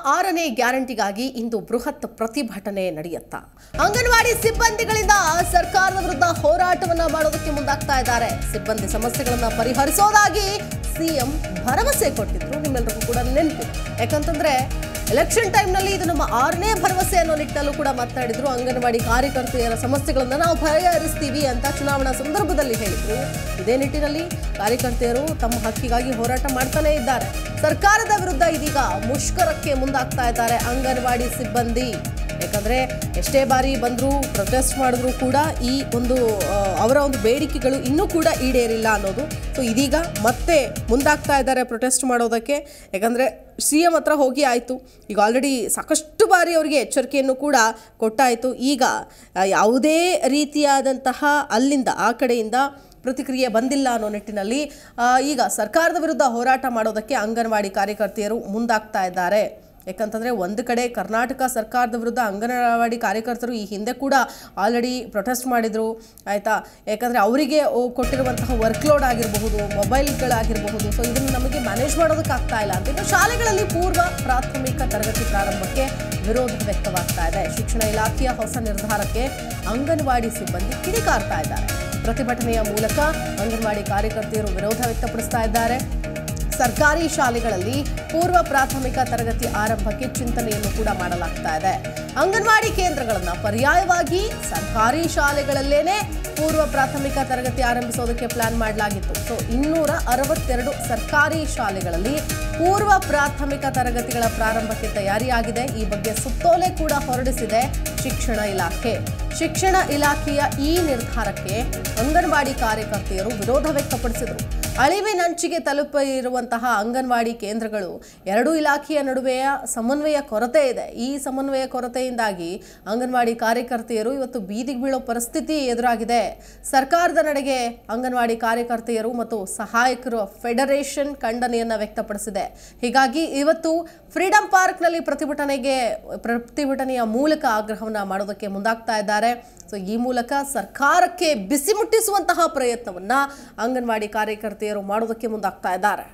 ಆರನೇ ಗ್ಯಾರಂಟಿಗಾಗಿ ಇಂದು ಬೃಹತ್ ಪ್ರತಿಭಟನೆ ನಡೆಯುತ್ತಾ ಅಂಗನವಾಡಿ ಸಿಬ್ಬಂದಿಗಳಿಂದ ಸರ್ಕಾರದ ವಿರುದ್ಧ ಹೋರಾಟವನ್ನ ಮಾಡೋದಕ್ಕೆ ಮುಂದಾಗ್ತಾ ಇದ್ದಾರೆ ಸಿಬ್ಬಂದಿ ಸಮಸ್ಯೆಗಳನ್ನ ಪರಿಹರಿಸೋದಾಗಿ ಸಿಎಂ ಭರವಸೆ ಕೊಟ್ಟಿದ್ರು ನಿಮ್ಮೆಲ್ಲರಿಗೂ ಕೂಡ ನೆನಪು ಯಾಕಂತಂದ್ರೆ ಎಲೆಕ್ಷನ್ ಟೈಮ್ನಲ್ಲಿ ಇದು ನಮ್ಮ ಆರನೇ ಭರವಸೆ ಅನ್ನೋ ನಿಟ್ಟಿನಲ್ಲೂ ಕೂಡ ಮಾತನಾಡಿದ್ರು ಅಂಗನವಾಡಿ ಕಾರ್ಯಕರ್ತೆಯರ ಸಮಸ್ಯೆಗಳನ್ನ ನಾವು ಪರಿಹರಿಸ್ತೀವಿ ಅಂತ ಚುನಾವಣಾ ಸಂದರ್ಭದಲ್ಲಿ ಹೇಳಿದ್ರು ಇದೇ ನಿಟ್ಟಿನಲ್ಲಿ ಕಾರ್ಯಕರ್ತೆಯರು ತಮ್ಮ ಹಕ್ಕಿಗಾಗಿ ಹೋರಾಟ ಮಾಡ್ತಾನೇ ಇದ್ದಾರೆ ಸರ್ಕಾರದ ವಿರುದ್ಧ ಇದೀಗ ಮುಷ್ಕರಕ್ಕೆ ಮುಂದಾಗ್ತಾ ಇದ್ದಾರೆ ಅಂಗನವಾಡಿ ಸಿಬ್ಬಂದಿ ಯಾಕಂದ್ರೆ ಎಷ್ಟೇ ಬಾರಿ ಬಂದರೂ ಪ್ರೊಟೆಸ್ಟ್ ಮಾಡಿದ್ರು ಕೂಡ ಈ ಒಂದು ಆ, ಅವರ ಒಂದು ಬೇಡಿಕೆಗಳು ಇನ್ನೂ ಕೂಡ ಈಡೇರಿಲ್ಲ ಅನ್ನೋದು ಸೊ ಇದೀಗ ಮತ್ತೆ ಮುಂದಾಗ್ತಾ ಇದ್ದಾರೆ ಪ್ರೊಟೆಸ್ಟ್ ಮಾಡೋದಕ್ಕೆ ಯಾಕಂದ್ರೆ ಸಿ ಎಂ ಹತ್ರ ಹೋಗಿ ಆಯಿತು ಈಗ ಆಲ್ರೆಡಿ ಸಾಕಷ್ಟು ಬಾರಿ ಅವರಿಗೆ ಎಚ್ಚರಿಕೆಯನ್ನು ಕೂಡ ಕೊಟ್ಟಾಯಿತು ಈಗ ಆ, ಯಾವುದೇ ರೀತಿಯಾದಂತಹ ಅಲ್ಲಿಂದ ಆ ಕಡೆಯಿಂದ ಪ್ರತಿಕ್ರಿಯೆ ಬಂದಿಲ್ಲ ಅನ್ನೋ ನಿಟ್ಟಿನಲ್ಲಿ ಆ, ಈಗ ಸರ್ಕಾರದ ವಿರುದ್ಧ ಹೋರಾಟ ಮಾಡೋದಕ್ಕೆ ಅಂಗನವಾಡಿ ಕಾರ್ಯಕರ್ತೆಯರು ಮುಂದಾಗ್ತಾ ಇದ್ದಾರೆ ಯಾಕಂತಂದರೆ ಒಂದು ಕಡೆ ಕರ್ನಾಟಕ ಸರ್ಕಾರದ ವಿರುದ್ಧ ಅಂಗನವಾಡಿ ಕಾರ್ಯಕರ್ತರು ಈ ಹಿಂದೆ ಕೂಡ ಆಲ್ರೆಡಿ ಪ್ರೊಟೆಸ್ಟ್ ಮಾಡಿದರು ಆಯಿತಾ ಯಾಕಂದರೆ ಅವರಿಗೆ ಕೊಟ್ಟಿರುವಂತಹ ವರ್ಕ್ಲೋಡ್ ಆಗಿರಬಹುದು ಮೊಬೈಲ್ಗಳಾಗಿರಬಹುದು ಸೊ ಇದನ್ನು ನಮಗೆ ಮ್ಯಾನೇಜ್ ಮಾಡೋದಕ್ಕಾಗ್ತಾ ಇಲ್ಲ ಅಂತ ಇನ್ನು ಶಾಲೆಗಳಲ್ಲಿ ಪೂರ್ವ ಪ್ರಾಥಮಿಕ ತರಗತಿ ಪ್ರಾರಂಭಕ್ಕೆ ವಿರೋಧ ವ್ಯಕ್ತವಾಗ್ತಾ ಇದೆ ಶಿಕ್ಷಣ ಇಲಾಖೆಯ ಹೊಸ ನಿರ್ಧಾರಕ್ಕೆ ಅಂಗನವಾಡಿ ಸಿಬ್ಬಂದಿ ಕಿಡಿಕಾರ್ತಾ ಇದ್ದಾರೆ ಪ್ರತಿಭಟನೆಯ ಮೂಲಕ ಅಂಗನವಾಡಿ ಕಾರ್ಯಕರ್ತೆಯರು ವಿರೋಧ ವ್ಯಕ್ತಪಡಿಸ್ತಾ ಇದ್ದಾರೆ ಸರ್ಕಾರಿ ಶಾಲೆಗಳಲ್ಲಿ ಪೂರ್ವ ಪ್ರಾಥಮಿಕ ತರಗತಿ ಆರಂಭಕ್ಕೆ ಚಿಂತನೆಯನ್ನು ಕೂಡ ಮಾಡಲಾಗ್ತಾ ಇದೆ ಅಂಗನವಾಡಿ ಕೇಂದ್ರಗಳನ್ನು ಪರ್ಯಾಯವಾಗಿ ಸರ್ಕಾರಿ ಶಾಲೆಗಳಲ್ಲೇನೆ ಪೂರ್ವ ಪ್ರಾಥಮಿಕ ತರಗತಿ ಆರಂಭಿಸೋದಕ್ಕೆ ಪ್ಲಾನ್ ಮಾಡಲಾಗಿತ್ತು ಸೊ ಇನ್ನೂರ ಅರವತ್ತೆರಡು ಸರ್ಕಾರಿ ಶಾಲೆಗಳಲ್ಲಿ ಪೂರ್ವ ಪ್ರಾಥಮಿಕ ತರಗತಿಗಳ ಪ್ರಾರಂಭಕ್ಕೆ ತಯಾರಿಯಾಗಿದೆ ಈ ಬಗ್ಗೆ ಸುತ್ತೋಲೆ ಕೂಡ ಹೊರಡಿಸಿದೆ ಶಿಕ್ಷಣ ಇಲಾಖೆ ಶಿಕ್ಷಣ ಇಲಾಖೆಯ ಈ ನಿರ್ಧಾರಕ್ಕೆ ಅಂಗನವಾಡಿ ಕಾರ್ಯಕರ್ತೆಯರು ವಿರೋಧ ವ್ಯಕ್ತಪಡಿಸಿದರು ಅಳಿವಿನಂಚಿಗೆ ತಲುಪಿರುವಂತಹ ಅಂಗನವಾಡಿ ಕೇಂದ್ರಗಳು ಎರಡೂ ಇಲಾಖೆಯ ನಡುವೆಯ ಸಮನ್ವಯ ಕೊರತೆ ಇದೆ ಈ ಸಮನ್ವಯ ಕೊರತೆಯಿಂದಾಗಿ ಅಂಗನವಾಡಿ ಕಾರ್ಯಕರ್ತೆಯರು ಇವತ್ತು ಬೀದಿಗೆ ಬೀಳೋ ಪರಿಸ್ಥಿತಿ ಎದುರಾಗಿದೆ ಸರ್ಕಾರದ ನಡೆಗೆ ಅಂಗನವಾಡಿ ಕಾರ್ಯಕರ್ತೆಯರು ಮತ್ತು ಸಹಾಯಕರು ಫೆಡರೇಷನ್ ಖಂಡನೆಯನ್ನ ವ್ಯಕ್ತಪಡಿಸಿದೆ ಹೀಗಾಗಿ ಇವತ್ತು ಫ್ರೀಡಂ ಪಾರ್ಕ್ನಲ್ಲಿ ಪ್ರತಿಭಟನೆಗೆ ಪ್ರತಿಭಟನೆಯ ಮೂಲಕ ಆಗ್ರಹವನ್ನ ಮಾಡೋದಕ್ಕೆ ಮುಂದಾಗ್ತಾ ಇದ್ದಾರೆ ಸೊ ಈ ಮೂಲಕ ಸರ್ಕಾರಕ್ಕೆ ಬಿಸಿ ಮುಟ್ಟಿಸುವಂತಹ ಪ್ರಯತ್ನವನ್ನ ಅಂಗನವಾಡಿ ಕಾರ್ಯಕರ್ತೆಯರು ಮಾಡೋದಕ್ಕೆ ಮುಂದಾಗ್ತಾ ಇದ್ದಾರೆ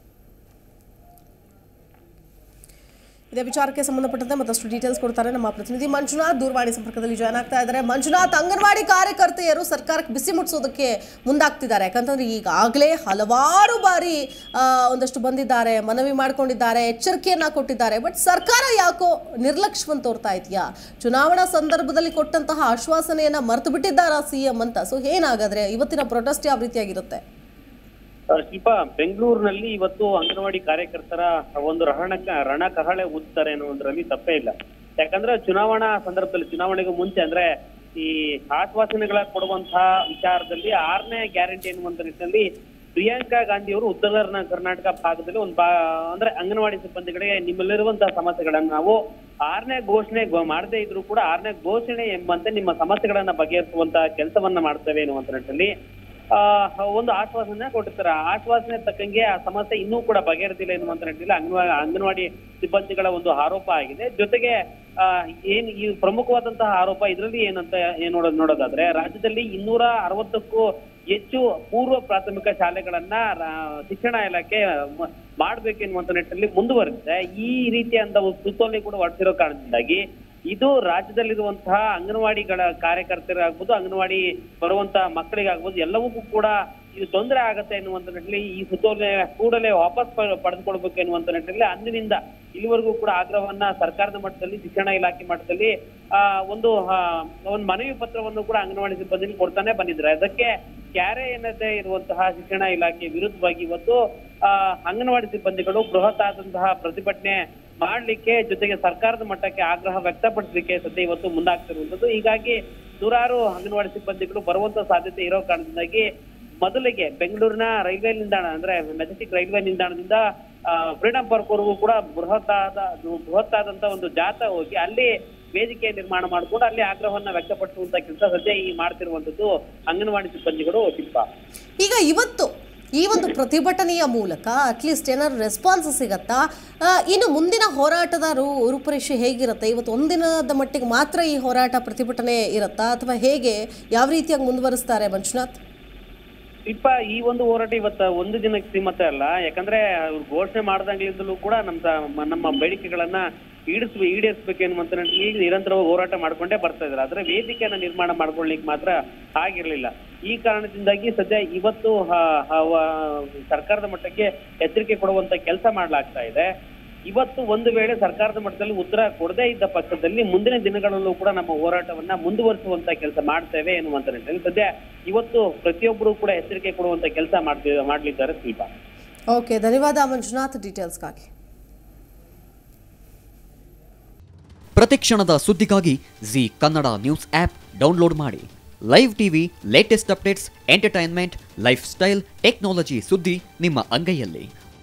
ಇದೇ ವಿಚಾರಕ್ಕೆ ಸಂಬಂಧಪಟ್ಟಂತೆ ಮತ್ತಷ್ಟು ಡೀಟೇಲ್ಸ್ ಕೊಡ್ತಾರೆ ನಮ್ಮ ಪ್ರತಿನಿಧಿ ಮಂಜುನಾಥ್ ದೂರವಾಣಿ ಸಂಪರ್ಕದಲ್ಲಿ ಜಾಯ್ನ್ ಆಗ್ತಾ ಇದ್ದಾರೆ ಮಂಜುನಾಥ್ ಅಂಗನವಾಡಿ ಕಾರ್ಯಕರ್ತೆಯರು ಸರ್ಕಾರಕ್ಕೆ ಬಿಸಿ ಮುಟ್ಟಿಸೋದಕ್ಕೆ ಮುಂದಾಗ್ತಿದ್ದಾರೆ ಯಾಕಂತಂದ್ರೆ ಈಗಾಗಲೇ ಹಲವಾರು ಬಾರಿ ಆ, ಒಂದಷ್ಟು ಬಂದಿದ್ದಾರೆ ಮನವಿ ಮಾಡ್ಕೊಂಡಿದ್ದಾರೆ ಎಚ್ಚರಿಕೆಯನ್ನ ಕೊಟ್ಟಿದ್ದಾರೆ ಬಟ್ ಸರ್ಕಾರ ಯಾಕೋ ನಿರ್ಲಕ್ಷ್ಯವನ್ನು ತೋರ್ತಾ ಇದೆಯಾ ಚುನಾವಣಾ ಸಂದರ್ಭದಲ್ಲಿ ಕೊಟ್ಟಂತಹ ಆಶ್ವಾಸನೆಯನ್ನ ಮರೆತು ಬಿಟ್ಟಿದ್ದಾರಾ ಸಿಎಂ ಅಂತ ಸೊ ಏನಾಗಾದ್ರೆ ಇವತ್ತಿನ ಪ್ರೊಟೆಸ್ಟ್ ಯಾವ ರೀತಿಯಾಗಿರುತ್ತೆ ಆ, ಶಿಲ್ಪ ಬೆಂಗಳೂರಿನಲ್ಲಿ ಇವತ್ತು ಅಂಗನವಾಡಿ ಕಾರ್ಯಕರ್ತರ ಒಂದು ರಣಕ ರಣ ಕಹಳೆ ಊದ್ತಾರೆ ಅನ್ನೋದ್ರಲ್ಲಿ ತಪ್ಪೇ ಇಲ್ಲ ಯಾಕಂದ್ರೆ ಚುನಾವಣಾ ಸಂದರ್ಭದಲ್ಲಿ ಚುನಾವಣೆಗೂ ಮುಂಚೆ ಅಂದ್ರೆ ಈ ಆಶ್ವಾಸನೆಗಳ ಕೊಡುವಂತಹ ವಿಚಾರದಲ್ಲಿ ಆರನೇ ಗ್ಯಾರಂಟಿ ಎನ್ನುವಂತ ನಿಟ್ಟಿನಲ್ಲಿ ಪ್ರಿಯಾಂಕಾ ಗಾಂಧಿ ಅವರು ಉತ್ತರ ಕರ್ನಾ- ಕರ್ನಾಟಕ ಭಾಗದಲ್ಲಿ ಒಂದು ಬಾ ಅಂದ್ರೆ ಅಂಗನವಾಡಿ ಸಿಬ್ಬಂದಿಗಳಿಗೆ ನಿಮ್ಮಲ್ಲಿರುವಂತಹ ಸಮಸ್ಯೆಗಳನ್ನ ನಾವು ಆರನೇ ಘೋಷಣೆ ಗೊ- ಮಾಡದೇ ಇದ್ರು ಕೂಡ ಆರನೇ ಘೋಷಣೆ ಎಂಬಂತೆ ನಿಮ್ಮ ಸಮಸ್ಯೆಗಳನ್ನ ಬಗೆಹರಿಸುವಂತಹ ಕೆಲಸವನ್ನ ಮಾಡ್ತೇವೆ ಎನ್ನುವಂತ ನಿಟ್ಟಿನಲ್ಲಿ ಆ, ಒಂದು ಆಶ್ವಾಸನೆ ಕೊಟ್ಟಿರ್ತಾರೆ ಆ ಆಶ್ವಾಸನೆ ತಕ್ಕಂಗೆ ಆ ಸಮಸ್ಯೆ ಇನ್ನೂ ಕೂಡ ಬಗೆಹರಿದಿಲ್ಲ ಎನ್ನುವಂತ ನಿಟ್ಟಿನಲ್ಲಿ ಅಂಗನವಾಡಿ ಅಂಗನವಾಡಿ ಸಿಬ್ಬಂದಿಗಳ ಒಂದು ಆರೋಪ ಆಗಿದೆ ಜೊತೆಗೆ ಆ, ಏನ್ ಈ ಪ್ರಮುಖವಾದಂತಹ ಆರೋಪ ಇದರಲ್ಲಿ ಏನಂತ ಏನ್ ನೋಡೋದ್ ನೋಡೋದಾದ್ರೆ ರಾಜ್ಯದಲ್ಲಿ ಇನ್ನೂರ ಅರವತ್ತಕ್ಕೂ ಹೆಚ್ಚು ಪೂರ್ವ ಪ್ರಾಥಮಿಕ ಶಾಲೆಗಳನ್ನ ರಾ- ಶಿಕ್ಷಣ ಇಲಾಖೆ ಮ- ಮಾಡ್ಬೇಕೆನ್ನುವಂತ ನಿಟ್ಟಿನಲ್ಲಿ ಮುಂದುವರೆದಿದೆ ಈ ರೀತಿಯಾದ ಒಂದು ಸುತ್ತೋಲೆ ಕೂಡ ಹೊರಟಿರೋ ಕಾರಣದಿಂದಾಗಿ ಇದು ರಾಜ್ಯದಲ್ಲಿರುವಂತಹ ಅಂಗನವಾಡಿಗಳ ಕಾರ್ಯಕರ್ತರಾಗ್ಬೋದು ಅಂಗನವಾಡಿ ಬರುವಂತಹ ಮಕ್ಕಳಿಗಾಗ್ಬೋದು ಎಲ್ಲವಕ್ಕೂ ಕೂಡ ಇದು ತೊಂದರೆ ಆಗತ್ತೆ ಎನ್ನುವಂತ ನಿಟ್ಟಿನಲ್ಲಿ ಈ ಸುತ್ತೋಲೆ ಕೂಡಲೇ ವಾಪಸ್ ಪ- ಪಡೆದುಕೊಳ್ಬೇಕು ಎನ್ನುವಂತ ನಿಟ್ಟಿನಲ್ಲಿ ಅಂದಿನಿಂದ ಇಲ್ಲಿವರೆಗೂ ಕೂಡ ಆಗ್ರಹವನ್ನ ಸರ್ಕಾರದ ಮಟ್ಟದಲ್ಲಿ ಶಿಕ್ಷಣ ಇಲಾಖೆ ಮಟ್ಟದಲ್ಲಿ ಆ ಒಂದು ಆ, ಒಂದು ಮನವಿ ಪತ್ರವನ್ನು ಕೂಡ ಅಂಗನವಾಡಿ ಸಿಬ್ಬಂದಿ ಕೊಡ್ತಾನೆ ಬಂದಿದ್ದಾರೆ ಅದಕ್ಕೆ ಕ್ಯಾರೆ ಎನ್ನದೇ ಇರುವಂತಹ ಶಿಕ್ಷಣ ಇಲಾಖೆ ವಿರುದ್ಧವಾಗಿ ಇವತ್ತು ಆ ಅಂಗನವಾಡಿ ಸಿಬ್ಬಂದಿಗಳು ಬೃಹತ್ ಆದಂತಹ ಪ್ರತಿಭಟನೆ ಮಾಡ್ಲಿಕ್ಕೆ ಜೊತೆಗೆ ಸರ್ಕಾರದ ಮಟ್ಟಕ್ಕೆ ಆಗ್ರಹ ವ್ಯಕ್ತಪಡಿಸಲಿಕ್ಕೆ ಸದ್ಯ ಇವತ್ತು ಮುಂದಾಗ್ತಿರುವಂತದ್ದು ಹೀಗಾಗಿ ನೂರಾರು ಅಂಗನವಾಡಿ ಸಿಬ್ಬಂದಿಗಳು ಬರುವಂತ ಸಾಧ್ಯತೆ ಇರೋ ಕಾರಣದಿಂದಾಗಿ ಮೊದಲಿಗೆ ಬೆಂಗಳೂರಿನ ರೈಲ್ವೆ ನಿಲ್ದಾಣ ಅಂದ್ರೆ ಮೆಜೆಸ್ಟಿಕ್ ರೈಲ್ವೆ ನಿಲ್ದಾಣದಿಂದ ಫ್ರೀಡಂ ಪಾರ್ಕ್ ವರೆಗೂ ಕೂಡ ಬೃಹತ್ ಆದ ಬೃಹತ್ ಆದಂತ ಒಂದು ಜಾಥಾ ಹೋಗಿ ಅಲ್ಲಿ ವೇದಿಕೆ ನಿರ್ಮಾಣ ಮಾಡಿಕೊಂಡು ಅಲ್ಲಿ ಆಗ್ರಹವನ್ನ ವ್ಯಕ್ತಪಡಿಸುವಂತ ಕೆಲಸ ಸದ್ಯ ಈ ಮಾಡ್ತಿರುವಂತದ್ದು ಅಂಗನವಾಡಿ ಸಿಬ್ಬಂದಿಗಳು ಶಿಲ್ಪ ಈಗ ಇವತ್ತು ಈ ಒಂದು ಪ್ರತಿಭಟನೆಯ ಮೂಲಕ ಅಟ್ಲೀಸ್ಟ್ ಏನಾದ್ರು ರೆಸ್ಪಾನ್ಸ್ ಸಿಗತ್ತಾ ಆ, ಇನ್ನು ಮುಂದಿನ ಹೋರಾಟದ ರೂ ರೂಪುರೇಷೆ ಹೇಗಿರುತ್ತೆ ಇವತ್ತು ಒಂದಿನದ ಮಟ್ಟಿಗೆ ಮಾತ್ರ ಈ ಹೋರಾಟ ಪ್ರತಿಭಟನೆ ಇರುತ್ತಾ ಅಥವಾ ಹೇಗೆ ಯಾವ ರೀತಿಯಾಗಿ ಮುಂದುವರಿಸ್ತಾರೆ ಮಂಜುನಾಥ್ ಶಿಲ್ಪ ಈ ಒಂದು ಹೋರಾಟ ಇವತ್ತ ಒಂದು ದಿನಕ್ಕೆ ಸೀಮಿತ ಅಲ್ಲ ಯಾಕಂದ್ರೆ ಅವ್ರು ಘೋಷಣೆ ಮಾಡ್ದಂಗ್ಲಿಂದಲೂ ಕೂಡ ನಮ್ಮ ಸ- ನಮ್ಮ ಬೇಡಿಕೆಗಳನ್ನ ಈಡಿಸ್ ಈಡೇರಿಸಬೇಕು ಎನ್ನುವಂತ ನಿಟ್ಟಿನಲ್ಲಿ ನಿರಂತರವಾಗಿ ಹೋರಾಟ ಮಾಡ್ಕೊಂಡೇ ಬರ್ತಾ ಇದ್ದಾರೆ ಆದ್ರೆ ವೇದಿಕೆಯನ್ನ ನಿರ್ಮಾಣ ಮಾಡ್ಕೊಳ್ಳಿಕ್ ಮಾತ್ರ ಆಗಿರ್ಲಿಲ್ಲ ಈ ಕಾರಣದಿಂದಾಗಿ ಸದ್ಯ ಇವತ್ತು ಹ- ಹ- ವ- ಸರ್ಕಾರದ ಮಟ್ಟಕ್ಕೆ ಎಚ್ಚರಿಕೆ ಕೊಡುವಂತ ಕೆಲಸ ಮಾಡ್ಲಾಗ್ತಾ ಇದೆ ಇವತ್ತು ಒಂದು ವೇಳೆ ಸರ್ಕಾರದ ಮಟ್ಟದಲ್ಲಿ ಉತ್ತರ ಕೊಡದೇ ಇದ್ದ ಪಕ್ಷದಲ್ಲಿ ಮುಂದಿನ ದಿನಗಳಲ್ಲೂ ಕೂಡ ನಮ್ಮ ಹೋರಾಟವನ್ನ ಮುಂದುವರಿಸುವಂತ ಕೆಲಸ ಮಾಡ್ತೇವೆ ಎನ್ನುವಂತ ನಿಟ್ಟಿನಲ್ಲಿ ಸದ್ಯ ಇವತ್ತು ಪ್ರತಿಯೊಬ್ಬರು ಕೂಡ ಎಚ್ಚರಿಕೆ ಕೊಡುವಂತ ಕೆಲಸ ಮಾಡ್ತಿ ಮಾಡ್ಲಿದ್ದಾರೆ ಶಿಲ್ಪ ಓಕೆ ಧನ್ಯವಾದ ಮಂಜುನಾಥ್ ಡೀಟೇಲ್ಸ್ಗಾಗಿ ಪ್ರತಿಕ್ಷಣದ ಸುದ್ದಿಗಾಗಿ Zee Kannada news app download ಮಾಡಿ live TV latest updates entertainment lifestyle technology ಸುದ್ದಿ ನಿಮ್ಮ ಅಂಗೈಯಲ್ಲಿ